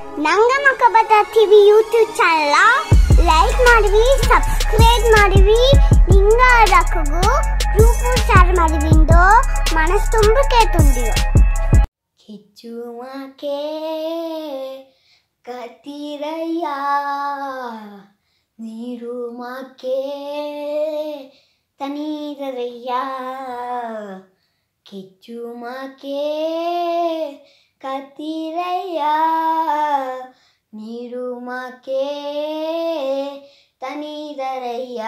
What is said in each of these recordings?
ನಂಗಮ ಕಬತ TV YouTube channel like ಮಾಡಿವಿ subscribe ಮಾಡಿವಿ ನಿಂಗ ರಕ್ಕಗೂ ಗ್ರೂಪ್ ಶೇರ್ ಮಾಡಿವಿಂದು ಮನಸ್ ತುಂಬ ಕೇಳ್ತುಂಡಿಯೋ ಕಿಚ್ಚುಮಕೆ ಕತಿರಯ್ಯ ನೀರು ಮಾಕೆ ತನೀರಯ್ಯ ಕಿಚ್ಚುಮಕೆ ಕತಿರಯ್ಯ ನೀರು ಮಾಕೆ ತನೀರಯ್ಯ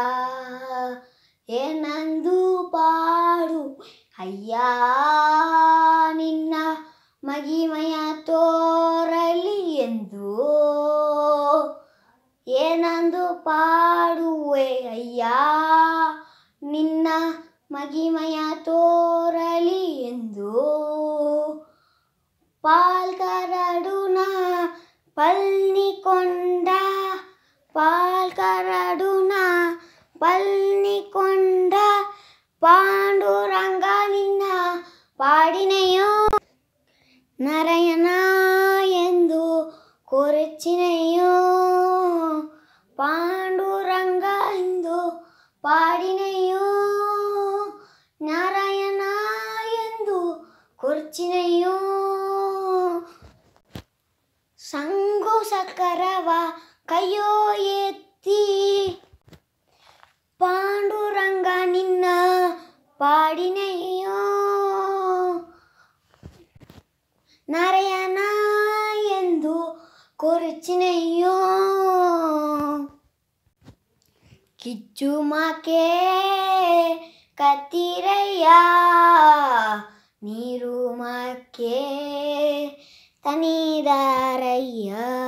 ಏನಂದು ಪಾಡು ಅಯ್ಯ ನಿನ್ನ ಮಗಿಮಯ ತೋರಲಿ ಎಂದು ಏನಂದು ಪಾಡುವೆ ಅಯ್ಯ ನಿನ್ನ ಮಗಿಮಯ ತೋರಲಿ ಎಂದು ಪಾಲ್ಕರಡುನ ಪಲ್ನಿಕೊಂಡ ಪಾಲ್ಕರಡುನ ಪಲ್ನಿಕೊಂಡ ಪಾಂಡುರಂಗ ನಿನ್ನ ಪಾಡಿನೆಯೋ ನರಯನ ಎಂದು ಕೊರಚಿನೆಯೋ ಪಾಂಡುರಂಗ ಎಂದು ಪಾಡಿನೆಯೋ ನಾರಾಯಣ ಎಂದು ಕೊರ್ಚಿನೆಯೋ ಸಂಗು ಸಕರವ ಕೈಯೋ ಎತ್ತಿ ಪಾಂಡುರಂಗ ನಿನ್ನ ಪಾಡಿನೆಯೋ ನಾರಾಯಣ ಎಂದು ಕೊರಚಿನೆಯೋ ಕಿಚ್ಚು ಮಾಕೆ ಕತ್ತಿರಯ್ಯ ನೀರು ಮಾಕೆ ತನಿದಾರಯ್ಯ